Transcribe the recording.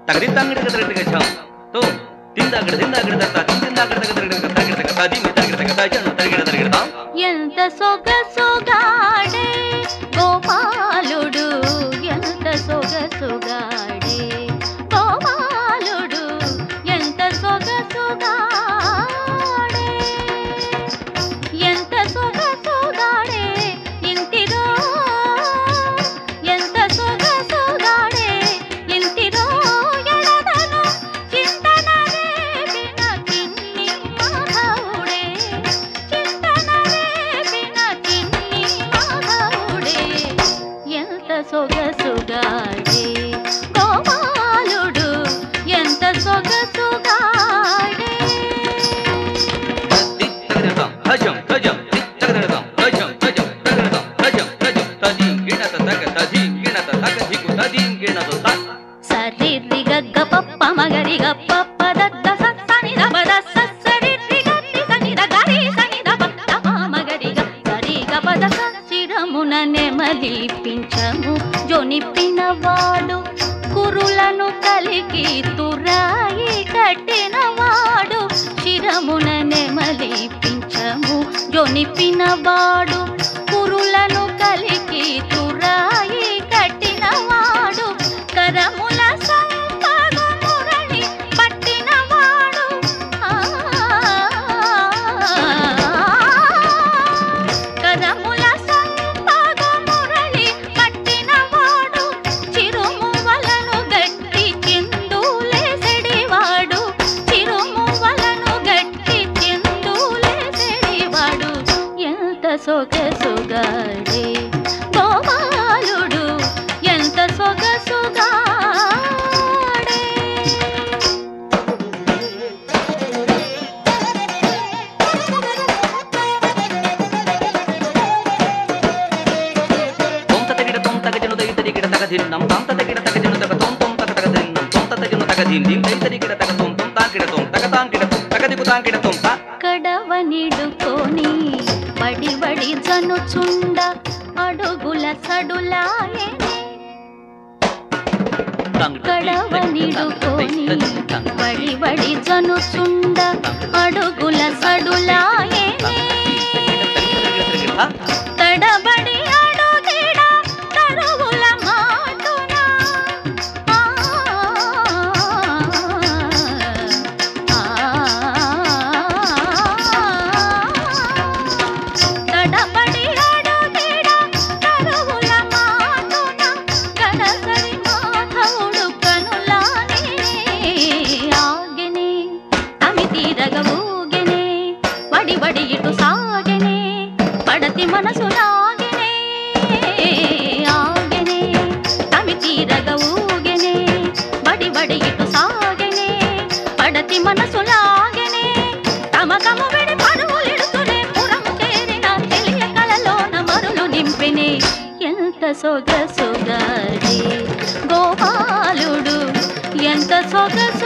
తగదిందాంగడి గదరగడ ఝం తో తిందాగడ తిందాగడ దత్త తిందాగడ తగదరగడ తగదరగడ తగది మీ తగదరగడ తగజను తగదరగడ తగదరగడ ఎంత సొగసుగాడే గోపాలుడు ఎంత సొగసుగాడే గోపాలుడు ఎంత సొగసుగాడే ఎంత సొగసుగాడే ఇంటిరో ఎంత సొగసుగాడే ఇంటిరో ఎడదను చింతన రేపిన కిన్ని మాధవుడే చింతన రేపిన కిన్ని మాధవుడే ఎంత సొగసుగాడే గోపాలుడు ఎంత సొగసుగాడే తగదరగడం తజం తజం తగదరగడం తజం తజం తగదరగడం తజం తజం తది గిణత తగ తది గిణత తగ దికు తది గిణత త సరి రి గగ్గ పప్ప మగరి గప్ప పదద్ద సని ద పద సరి రి గరి సని ద గరి సని ద పద మగరి గ గరి గ పద శిరమున నెమలిపించము జొనిప్పిన వాడు కురులను కలిగి తురాయి కట్టిన వాడు శిరమున నెమలిపించము జొనిప్పిన వాడు కురులను కలిగి తురాయి కట్టిన వాడు కరముల సంపగు మురళి పట్టిన వాడు ఆ, కరముల సంపగు మురళి పట్టిన వాడు చిరుమువలను గట్టి చిందులేసెడివాడు చిరుమువలను గట్టి చిందులేసెడివాడు ఎంత సొగసుగాడే గోపాలుడు ఎంత సొగసుగాడే తొంత తగిడ తొంత గజను దై తరిగిడ తగ దిన్నం తంత తగిడ తగ జను తగ తొం తొం తగ తగ దిన్నం తొంత తగను తగ దిన్ దిన్ దై తరిగిడ తగ తొం తొం తాకిడ తొం తగ తాంకిడ తొం తగ దికు తాంకిడ తొం తా కడవనిడుకొని వడి వడి జనుచుండ అడుగుల సడులాయనే కడవనిడుకొని వడి వడి జనుచుండ అడుగుల సడులాయనే తడబడి అడుగిడ తరువుల మాటున ఆ, తడబడి అడుగిడ తరువుల మాటున గడసరి మాధవుడు కనులానే ఆగెనే అమి తీరగ ఊగెనే వడి వడి ఇటు సాగెనే పడతి మనసు లాగెనే ఆగెనే అమి తీరగ ఊగెనే వడి వడి ఇటు సాగెనే పడతి మనసు లాగెనే తమ కము విడి పరువులిడుతునే పురము చేరిన తెలియ కలలోన మరులు నింపినే ఎంత సొగసుగాడే గోపాలుడు ఎంత సొగసు